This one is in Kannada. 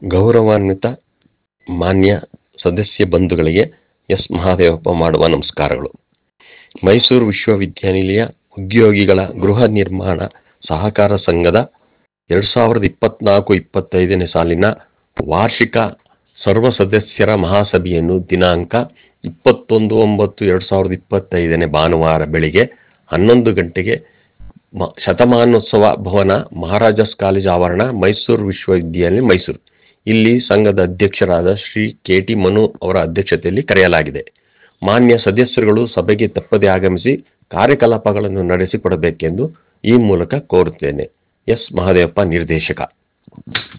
ಗೌರವಾನ್ವಿತ ಮಾನ್ಯ ಸದಸ್ಯ ಬಂಧುಗಳಿಗೆ ಎಸ್ ಮಹಾದೇವಪ್ಪ ಮಾಡುವ ನಮಸ್ಕಾರಗಳು ಮೈಸೂರು ವಿಶ್ವವಿದ್ಯಾನಿಲಯ ಉದ್ಯೋಗಿಗಳ ಗೃಹ ನಿರ್ಮಾಣ ಸಹಕಾರ ಸಂಘದ ಎರಡ್ ಸಾವಿರದ ಇಪ್ಪತ್ನಾಲ್ಕು ಇಪ್ಪತ್ತೈದನೇ ಸಾಲಿನ ವಾರ್ಷಿಕ ಸರ್ವ ಸದಸ್ಯರ ಮಹಾಸಭೆಯನ್ನು ದಿನಾಂಕ ಇಪ್ಪತ್ತೊಂದು ಒಂಬತ್ತು ಎರಡ್ ಸಾವಿರದ ಇಪ್ಪತ್ತೈದನೇ ಭಾನುವಾರ ಬೆಳಿಗ್ಗೆ ಹನ್ನೊಂದು ಗಂಟೆಗೆ ಮ- ಶತಮಾನೋತ್ಸವ ಭವನ ಮಹಾರಾಜಾಸ್ ಕಾಲೇಜ್ ಆವರಣ ಮೈಸೂರು ವಿಶ್ವವಿದ್ಯಾಲಯ ಮೈಸೂರು ಇಲ್ಲಿ ಸಂಘದ ಅಧ್ಯಕ್ಷರಾದ ಶ್ರೀ ಕೆ ಟಿ ಮನು ಅವರ ಅಧ್ಯಕ್ಷತೆಯಲ್ಲಿ ಕರೆಯಲಾಗಿದೆ ಮಾನ್ಯ ಸದಸ್ಯರುಗಳು ಸಭೆಗೆ ತಪ್ಪದೆ ಆಗಮಿಸಿ ಕಾರ್ಯಕಲಾಪಗಳನ್ನು ನಡೆಸಿಕೊಡಬೇಕೆಂದು ಈ ಮೂಲಕ ಕೋರುತ್ತೇನೆ ಎಸ್ ಮಹದೇವಪ್ಪ ನಿರ್ದೇಶಕ